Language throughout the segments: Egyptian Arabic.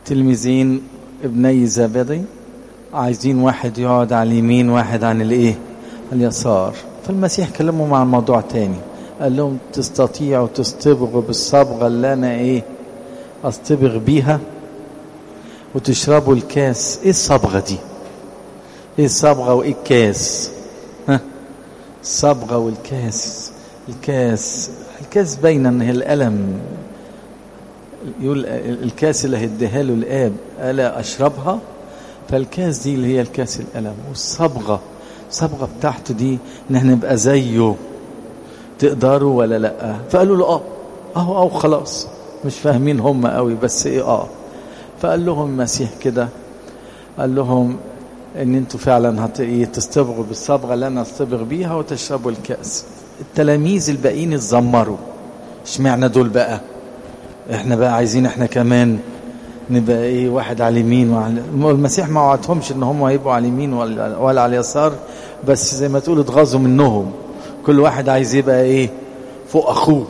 تلميذين ابني زبدي عايزين واحد يقعد على اليمين واحد عن الايه اليسار فالمسيح كلمهم عن موضوع تاني قال لهم تستطيعوا تصطبغوا بالصبغة اللي انا ايه اصطبغ بيها وتشربوا الكاس ايه الصبغة دي ايه الصبغة وايه الكاس ها الصبغة والكاس الكاس الكاس باينه ان هي الالم يقول الكاس اللي هيديها له الاب الا اشربها فالكاس دي اللي هي الكاس الالم والصبغه الصبغه بتاعته دي ان احنا نبقى زيه تقدروا ولا لا فقالوا له اه اهو او خلاص مش فاهمين هم قوي بس ايه اه فقال لهم المسيح كده قال لهم ان انتوا فعلا هتصطبغوا بالصبغه اللي انا اصطبغ بيها وتشربوا الكاس التلاميذ الباقيين اتذمروا اشمعنى دول بقى احنا بقى عايزين احنا كمان نبقى ايه واحد على اليمين وعلى المسيح ما وعدهمش ان هم هيبقوا على اليمين ولا, ولا على اليسار بس زي ما تقول اتغاظوا منهم كل واحد عايز يبقى ايه فوق اخوه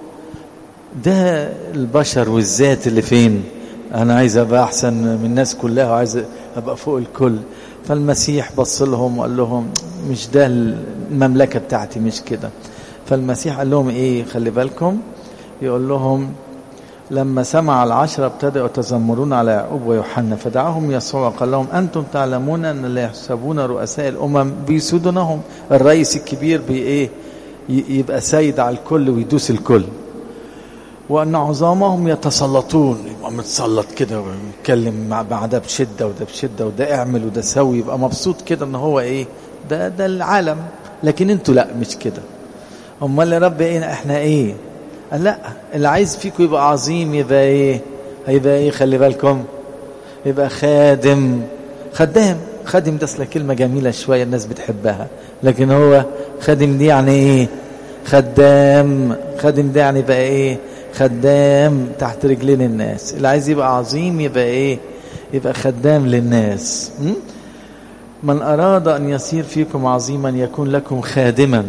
ده البشر والذات اللي فين انا عايز ابقى احسن من الناس كلها وعايز ابقى فوق الكل فالمسيح بص لهم وقال لهم مش ده المملكه بتاعتي مش كده فالمسيح قال لهم ايه خلي بالكم يقول لهم لما سمع العشرة ابتدأوا يتذمرون على يعقوب ويوحنا فدعاهم يسوع وقال لهم أنتم تعلمون أن لا يحسبون رؤساء الأمم بيسودونهم الرئيس الكبير بي إيه يبقى سيد على الكل ويدوس الكل وأن عظامهم يتسلطون يبقى متسلط كده ويتكلم مع مع ده بشدة وده بشدة وده اعمل وده سوي يبقى مبسوط كده ان هو ايه ده ده العالم لكن انتوا لا مش كده امال يا رب ايه احنا ايه قال لا اللي عايز فيكم يبقى عظيم يبقى ايه هيبقى ايه خلي بالكم يبقى خادم خدام خادم ده اصلا كلمة جميلة شوية الناس بتحبها لكن هو خادم دي يعني ايه خدام خادم ده يعني بقى ايه خدام تحت رجلين الناس اللي عايز يبقى عظيم يبقى ايه يبقى خدام للناس م? من أراد أن يصير فيكم عظيما يكون لكم خادما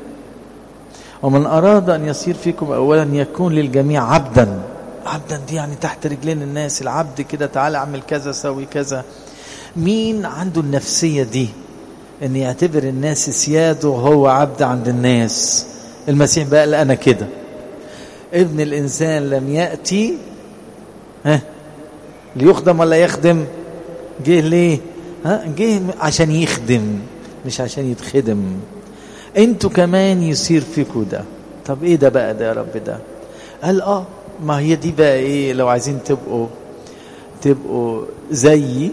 ومن أراد أن يصير فيكم أولا يكون للجميع عبدا عبدا دي يعني تحت رجلين الناس العبد كده تعالى اعمل كذا سوي كذا مين عنده النفسية دي ان يعتبر الناس سياده وهو عبد عند الناس المسيح بقى قال انا كده ابن الانسان لم يأتي ها ليخدم ولا يخدم جه ليه ها جه عشان يخدم مش عشان يتخدم انتوا كمان يصير فيكوا ده طب ايه ده بقى ده يا رب ده قال اه ما هي دي بقى ايه لو عايزين تبقوا تبقوا زيي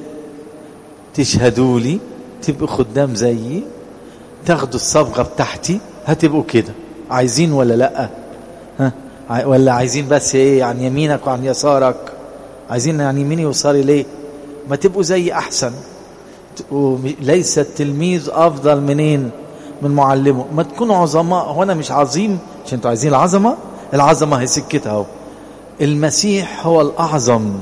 تشهدوا لي تبقوا خدام زيي تاخدوا الصبغه بتاعتي هتبقوا كده عايزين ولا لا ها ولا عايزين بس ايه عن يمينك وعن يسارك عايزين عن يميني ويساري ليه ما تبقوا زي احسن ليس التلميذ افضل منين من معلمه ما تكونوا عظماء هو انا مش عظيم عشان انتوا عايزين العظمه العظمه هي سكتها اهو المسيح هو الاعظم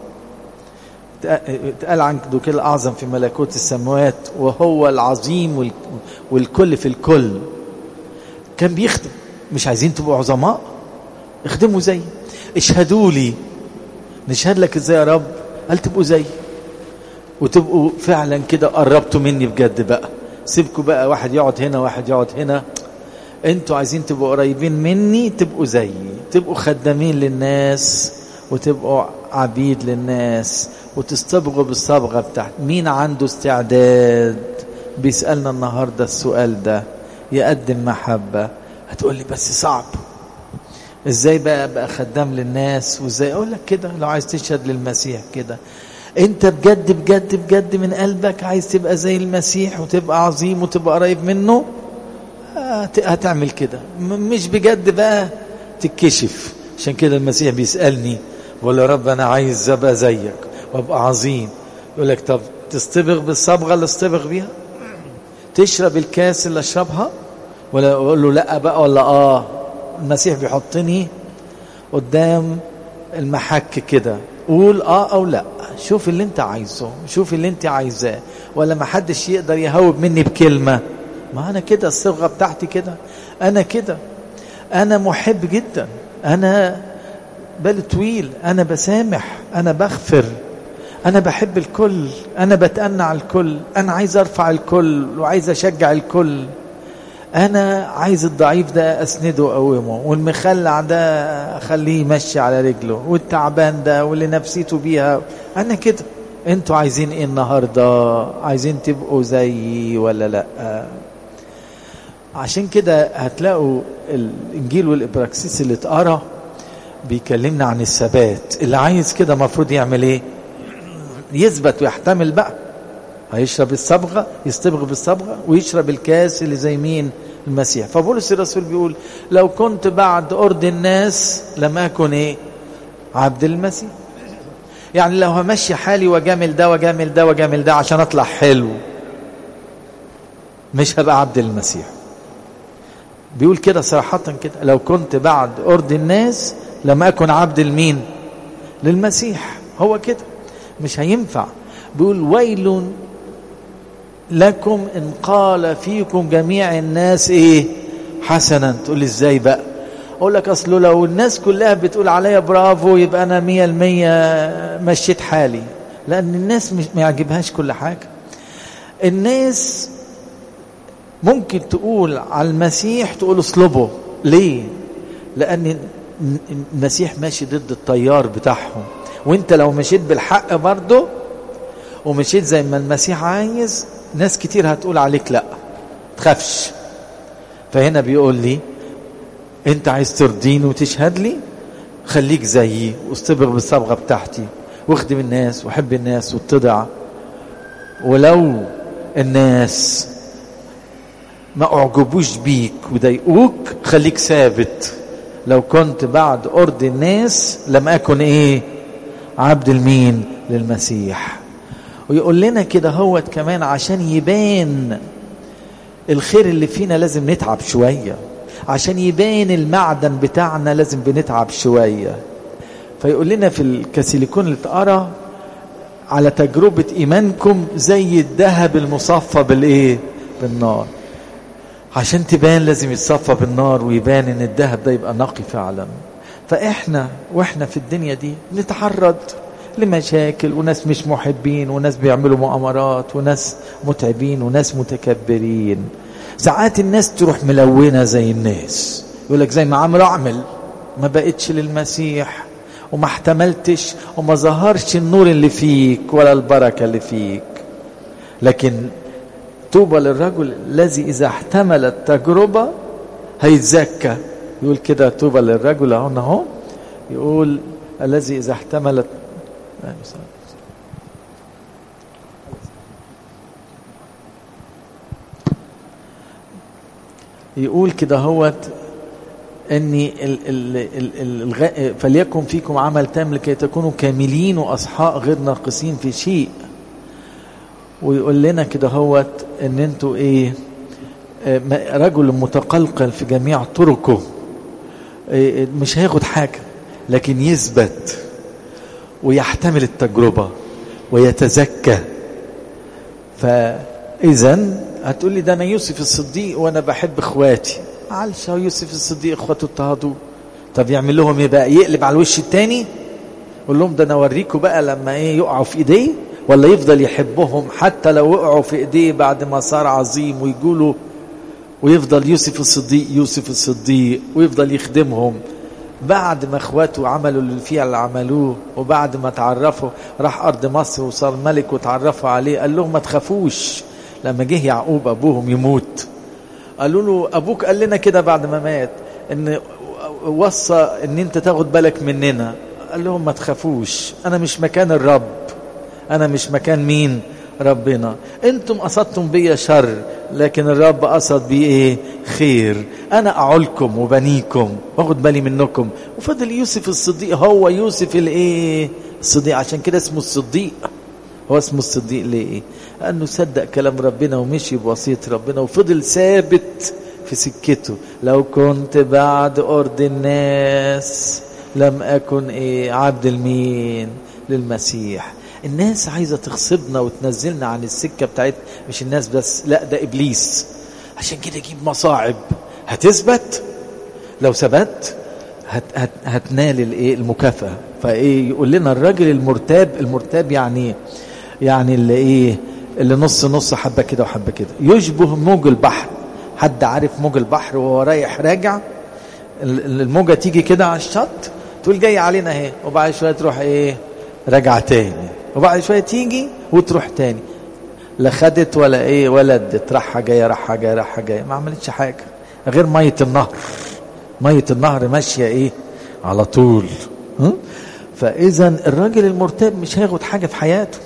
اتقال عنه كده الاعظم في ملكوت السماوات وهو العظيم والكل في الكل كان بيخدم مش عايزين تبقوا عظماء اخدموا زي اشهدوا لي نشهد لك ازاي يا رب قال تبقوا زي وتبقوا فعلا كده قربتوا مني بجد بقى سيبكوا بقى واحد يقعد هنا واحد يقعد هنا انتوا عايزين تبقوا قريبين مني تبقوا زيي تبقوا خدامين للناس وتبقوا عبيد للناس وتصطبغوا بالصبغه بتاعت مين عنده استعداد بيسالنا النهارده السؤال ده يقدم محبه هتقول لي بس صعب ازاي بقى ابقى خدام للناس وازاي اقول لك كده لو عايز تشهد للمسيح كده انت بجد بجد بجد من قلبك عايز تبقى زي المسيح وتبقى عظيم وتبقى قريب منه هتعمل كده مش بجد بقى تتكشف عشان كده المسيح بيسألني بقول يا رب انا عايز ابقى زيك وابقى عظيم يقول لك طب تصطبغ بالصبغه اللي اصطبغ بيها تشرب الكاس اللي اشربها ولا اقول له لا بقى ولا اه المسيح بيحطني قدام المحك كده قول اه او لا شوف اللي انت عايزه شوف اللي انت عايزاه ولا ما حدش يقدر يهوب مني بكلمه ما انا كده الصبغه بتاعتي كده انا كده انا محب جدا انا بالي طويل انا بسامح انا بغفر انا بحب الكل انا بتأنى على الكل انا عايز ارفع الكل وعايز اشجع الكل انا عايز الضعيف ده اسنده واقومه والمخلع ده اخليه يمشي على رجله والتعبان ده واللي نفسيته بيها انا كده انتوا عايزين ايه النهارده عايزين تبقوا زيي ولا لا عشان كده هتلاقوا الانجيل والابراكسيس اللي اتقرا بيكلمنا عن الثبات اللي عايز كده المفروض يعمل ايه يثبت ويحتمل بقى هيشرب الصبغه يصطبغ بالصبغه ويشرب الكاس اللي زي مين المسيح فبولس الرسول بيقول لو كنت بعد ارض الناس لم اكن ايه عبد المسيح يعني لو همشي حالي وجامل ده وجامل ده وجامل ده عشان اطلع حلو مش هبقى عبد المسيح بيقول كده صراحة كده لو كنت بعد أرض الناس لم أكن عبد المين للمسيح هو كده مش هينفع بيقول ويل لكم إن قال فيكم جميع الناس إيه حسنا تقول لي إزاي بقى أقول لك أصله لو الناس كلها بتقول عليا برافو يبقى أنا مية المية مشيت حالي لأن الناس مش ما يعجبهاش كل حاجة الناس ممكن تقول على المسيح تقول اصلبه ليه لان المسيح ماشي ضد التيار بتاعهم وانت لو مشيت بالحق برضه ومشيت زي ما المسيح عايز ناس كتير هتقول عليك لا تخافش فهنا بيقول لي انت عايز ترضيني وتشهد لي خليك زيي واصطبغ بالصبغه بتاعتي واخدم الناس وحب الناس واتضع ولو الناس ما اعجبوش بيك وضايقوك خليك ثابت لو كنت بعد ارض الناس لم اكن ايه عبد المين للمسيح ويقول لنا كده هوت كمان عشان يبان الخير اللي فينا لازم نتعب شويه عشان يبان المعدن بتاعنا لازم بنتعب شويه فيقول لنا في الكاسيليكون اللي اتقرا على تجربه ايمانكم زي الذهب المصفى بالايه بالنار عشان تبان لازم يتصفى بالنار ويبان ان الذهب ده يبقى نقي فعلا فاحنا واحنا في الدنيا دي نتعرض لمشاكل وناس مش محبين وناس بيعملوا مؤامرات وناس متعبين وناس متكبرين ساعات الناس تروح ملونة زي الناس يقول لك زي ما عملوا اعمل ما بقتش للمسيح وما احتملتش وما ظهرش النور اللي فيك ولا البركة اللي فيك لكن طوبى للرجل الذي إذا احتمل التجربة هيتزكى يقول كده طوبى للرجل هنا اهو يقول الذي إذا احتمل يقول كده هوت اني ال ال ال ال فليكن فيكم عمل تام لكي تكونوا كاملين واصحاء غير ناقصين في شيء ويقول لنا كده هوت ان انتوا ايه رجل متقلقل في جميع طرقه مش هياخد حاجه لكن يثبت ويحتمل التجربه ويتزكى فاذا هتقول لي ده انا يوسف الصديق وانا بحب اخواتي معلش هو يوسف الصديق اخواته اضطهدوه طب يعمل لهم ايه بقى يقلب على الوش التاني يقول لهم ده انا اوريكم بقى لما ايه يقعوا في ايديه ولا يفضل يحبهم حتى لو وقعوا في ايديه بعد ما صار عظيم ويقولوا ويفضل يوسف الصديق يوسف الصديق ويفضل يخدمهم بعد ما اخواته عملوا اللي فيها اللي عملوه وبعد ما تعرفوا راح ارض مصر وصار ملك وتعرفوا عليه قال لهم ما تخافوش لما جه يعقوب ابوهم يموت قالوا له ابوك قال لنا كده بعد ما مات ان وصى ان انت تاخد بالك مننا قال لهم ما تخافوش انا مش مكان الرب انا مش مكان مين ربنا انتم قصدتم بيا شر لكن الرب قصد بي ايه خير انا اعولكم وبنيكم واخد بالي منكم وفضل يوسف الصديق هو يوسف الايه الصديق عشان كده اسمه الصديق هو اسمه الصديق ليه لانه صدق كلام ربنا ومشي بوصيه ربنا وفضل ثابت في سكته لو كنت بعد ارض الناس لم اكن ايه عبد المين للمسيح الناس عايزة تغصبنا وتنزلنا عن السكة بتاعت مش الناس بس لا ده إبليس عشان كده يجيب مصاعب هتثبت لو ثبت هت هت هتنال الايه المكافاه فايه يقول لنا الراجل المرتاب المرتاب يعني يعني اللي ايه اللي نص نص حبه كده وحبه كده يشبه موج البحر حد عارف موج البحر وهو رايح راجع الموجه تيجي كده على الشط تقول جاي علينا اهي وبعد شويه تروح ايه راجعه تاني وبعد شويه تيجي وتروح تاني لا خدت ولا ايه ولا ادت راحه جايه راحه جايه راحه جايه ما عملتش حاجه غير ميه النهر ميه النهر ماشيه ايه على طول فاذا الراجل المرتاب مش هياخد حاجه في حياته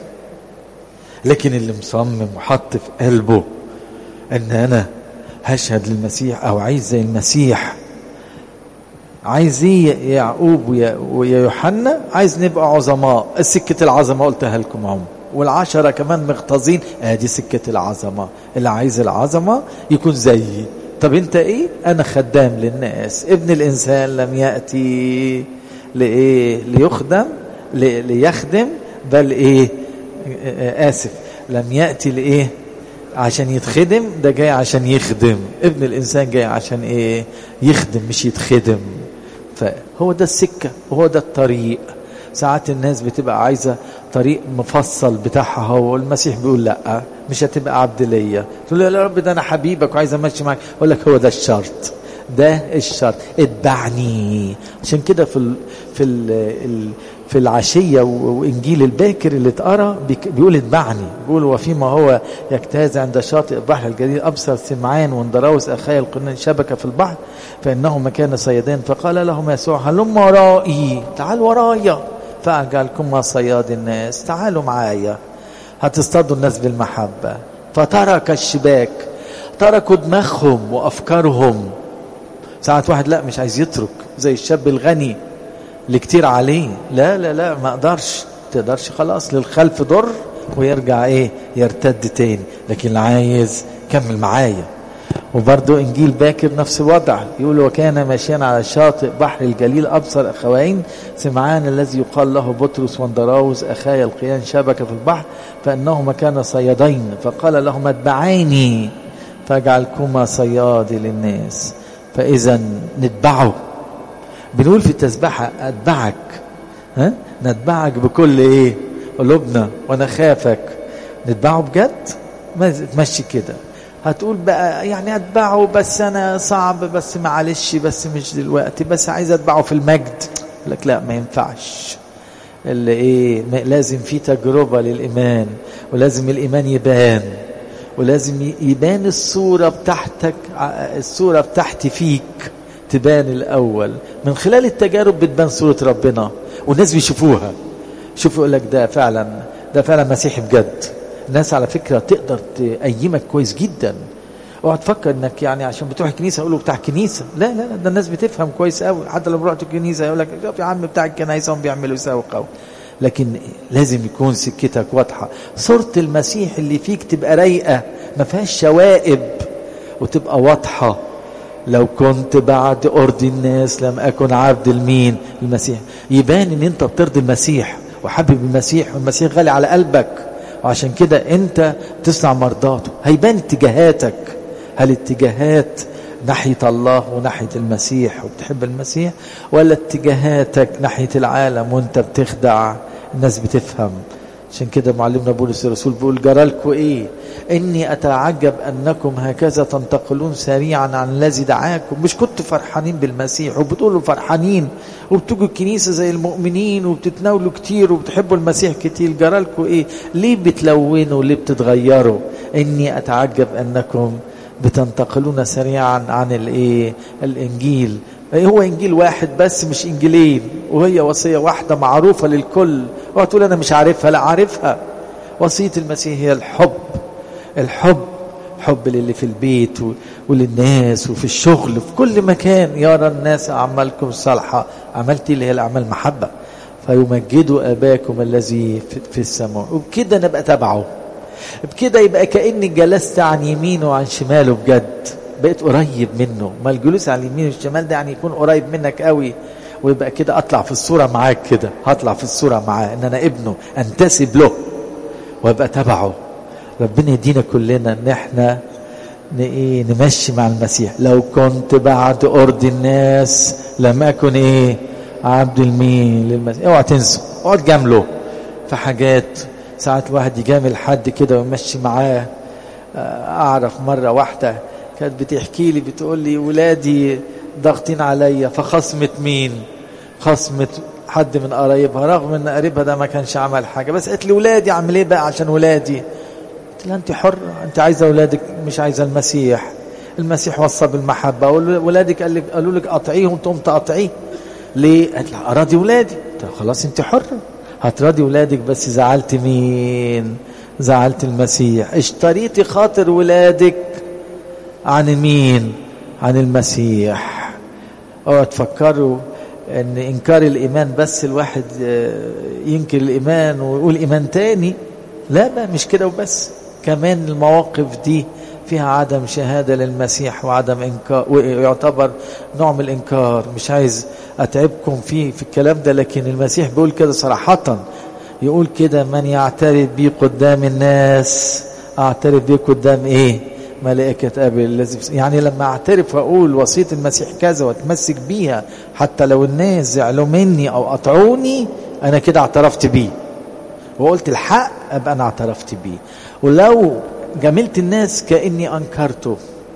لكن اللي مصمم وحط في قلبه ان انا هشهد للمسيح او عايز زي المسيح عايز ايه يعقوب ويا يوحنا عايز نبقى عظماء السكة العظمة قلتها لكم هم والعشرة كمان مغتاظين ادي سكة العظمة اللي عايز العظمة يكون زيي طب انت ايه انا خدام للناس ابن الانسان لم يأتي لايه ليخدم ليخدم بل ايه اسف لم يأتي لايه عشان يتخدم ده جاي عشان يخدم ابن الانسان جاي عشان ايه يخدم مش يتخدم فهو ده السكة وهو ده الطريق ساعات الناس بتبقى عايزة طريق مفصل بتاعها هو المسيح بيقول لا مش هتبقى عبد ليا تقول له يا رب ده انا حبيبك وعايز امشي معاك اقول لك هو ده الشرط ده الشرط اتبعني عشان كده في ال في ال في العشية وإنجيل الباكر اللي اتقرا بيقول اتبعني بيقول وفيما هو يجتاز عند شاطئ البحر الجليل أبصر سمعان واندراوس أخايا القرنين شبكة في البحر فإنهما كان صيادين فقال لهم يسوع هلم ورائي تعال ورايا فأجعلكما صياد الناس تعالوا معايا هتصطادوا الناس بالمحبة فترك الشباك تركوا دماغهم وأفكارهم ساعات واحد لا مش عايز يترك زي الشاب الغني اللي كتير عليه لا لا لا ما اقدرش تقدرش خلاص للخلف ضر ويرجع ايه يرتد تاني لكن اللي عايز كمل معايا وبرضه انجيل باكر نفس الوضع يقول وكان ماشيا على شاطئ بحر الجليل ابصر اخوين سمعان الذي يقال له بطرس واندراوس اخايا القيان شبكه في البحر فانهما كانا صيادين فقال لهما اتبعاني فاجعلكما صيادي للناس فاذا نتبعه بنقول في التسبحة أتبعك ها نتبعك بكل إيه قلوبنا وأنا خافك نتبعه بجد ما تمشي كده هتقول بقى يعني أتبعه بس أنا صعب بس معلش بس مش دلوقتي بس عايز أتبعه في المجد لك لا ما ينفعش اللي إيه لازم في تجربة للإيمان ولازم الإيمان يبان ولازم يبان الصورة بتاعتك الصورة بتاعتي فيك تبان الأول من خلال التجارب بتبان صورة ربنا والناس بيشوفوها شوفوا يقول لك ده فعلا ده فعلا مسيحي بجد الناس على فكرة تقدر تقيمك كويس جدا اوعى تفكر انك يعني عشان بتروح الكنيسه يقولوا بتاع كنيسه لا لا لا ده الناس بتفهم كويس قوي حتى لو رحت الكنيسه يقول لك شوف يا عم بتاع الكنايسه هم بيعملوا يساووا قوي لكن لازم يكون سكتك واضحه صوره المسيح اللي فيك تبقى رايقه ما فيهاش شوائب وتبقى واضحه لو كنت بعد أرضي الناس لم أكن عبد المين المسيح يبان ان انت بترضي المسيح وحبب المسيح والمسيح غالي على قلبك وعشان كده انت تصنع مرضاته هيبان اتجاهاتك هل اتجاهات ناحية الله وناحية المسيح وبتحب المسيح ولا اتجاهاتك ناحية العالم وانت بتخدع الناس بتفهم عشان كده معلمنا بولس الرسول بيقول جرالكوا ايه اني اتعجب انكم هكذا تنتقلون سريعا عن الذي دعاكم مش كنتوا فرحانين بالمسيح وبتقولوا فرحانين وبتجوا الكنيسه زي المؤمنين وبتتناولوا كتير وبتحبوا المسيح كتير جرالكوا ايه ليه بتلونوا ليه بتتغيروا اني اتعجب انكم بتنتقلون سريعا عن الايه الانجيل هو انجيل واحد بس مش انجيلين وهي وصيه واحده معروفه للكل وهتقول انا مش عارفها لا عارفها وصيه المسيح هي الحب الحب حب للي في البيت وللناس وفي الشغل في كل مكان يرى الناس أعمالكم الصالحة عملت اللي هي الأعمال محبة فيمجدوا أباكم الذي في السماء وبكده نبقى تبعه بكده يبقى كأني جلست عن يمينه وعن شماله بجد بقيت قريب منه ما الجلوس على اليمين والشمال ده يعني يكون قريب منك قوي ويبقى كده اطلع في الصوره معاك كده هطلع في الصوره معاه ان انا ابنه انتسب له وابقى تبعه ربنا يدينا كلنا ان احنا ايه نمشي مع المسيح لو كنت بعد ارض الناس لم اكن ايه عبد المين للمسيح اوعى تنسوا اوعى تجامله في حاجات ساعات الواحد يجامل حد كده ويمشي معاه اعرف مره واحده كانت بتحكي لي بتقول لي ولادي ضاغطين عليا فخصمة مين خصمة حد من قرايبها رغم ان قريبها ده ما كانش عمل حاجه بس قالت لي ولادي اعمل ايه بقى عشان ولادي قلت لها انت حره انت عايزه اولادك مش عايزه المسيح المسيح وصى بالمحبه ولادك قال لك قالوا لك قطعيهم تقوم تقطعيه ليه قالت لها اراضي ولادي قلت لها خلاص انت حره هتراضي ولادك بس زعلت مين زعلت المسيح اشتريتي خاطر ولادك عن مين عن المسيح اوعوا تفكروا ان انكار الايمان بس الواحد ينكر الايمان ويقول ايمان تاني لا بقى مش كده وبس كمان المواقف دي فيها عدم شهادة للمسيح وعدم إنكار ويعتبر نوع من الإنكار مش عايز أتعبكم فيه في الكلام ده لكن المسيح بيقول كده صراحة يقول كده من يعترف بي قدام الناس أعترف بيه قدام إيه ملائكة أبي الذي يعني لما أعترف وأقول وصية المسيح كذا وأتمسك بيها حتى لو الناس زعلوا مني أو قطعوني أنا كده اعترفت بيه وقلت الحق أبقى أنا اعترفت بيه ولو جاملت الناس كأني أنكرته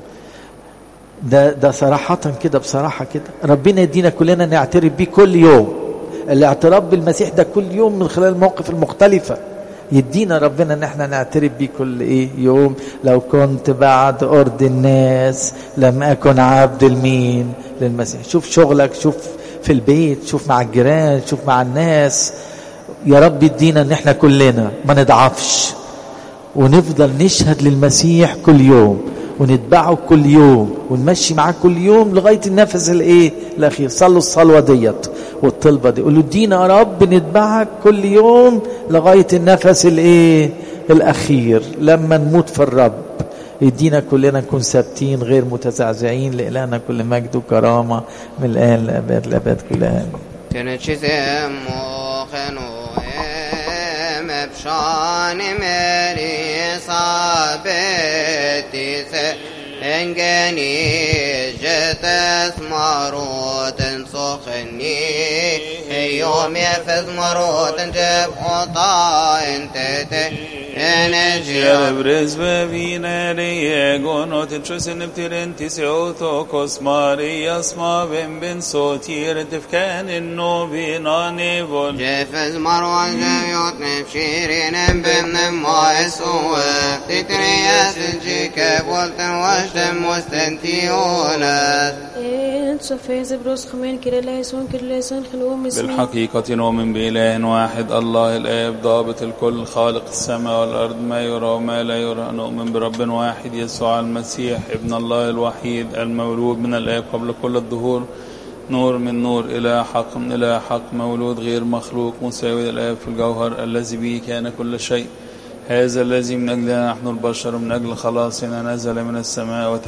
ده ده صراحة كده بصراحة كده ربنا يدينا كلنا نعترف بيه كل يوم الاعتراف بالمسيح ده كل يوم من خلال المواقف المختلفة يدينا ربنا ان احنا نعترف بيه كل ايه يوم لو كنت بعد ارض الناس لم اكن عبد المين للمسيح شوف شغلك شوف في البيت شوف مع الجيران شوف مع الناس يا رب يدينا ان احنا كلنا ما نضعفش ونفضل نشهد للمسيح كل يوم ونتبعه كل يوم ونمشي معاه كل يوم لغايه النفس الايه الاخير صلوا الصلوه ديت والطلبه دي قولوا ادينا يا رب نتبعك كل يوم لغايه النفس الايه الاخير لما نموت في الرب يدينا كلنا نكون ثابتين غير متزعزعين لإلهنا كل مجد وكرامه من الان لابد لابد كل ان تنشزم وخنوهم بشان مري صابتي انجني جت اسمروت سخني يوم يفز مروت جب قطا انت Ja brez bevinere gonot chusin btirenti seuto kosmari asma ben ben sotir tefkan no binane vol جفز مروان جيوت نفشيرين بمن ما اسوه تترياس الجيك بولتن واشتم مستنتيونات إن صفي زبروس خمين كده ليسون كده ليسون خلوهم اسمي بالحقيقة نؤمن بإله واحد الله الآب ضابط الكل خالق السماء والأرض ما يرى وما لا يرى نؤمن برب واحد يسوع المسيح ابن الله الوحيد المولود من الآب قبل كل الظهور نور من نور إلى حق من إلى حق مولود غير مخلوق مساوي للآب في الجوهر الذي به كان كل شيء هذا الذي من أجلنا نحن البشر من أجل خلاصنا نزل من السماء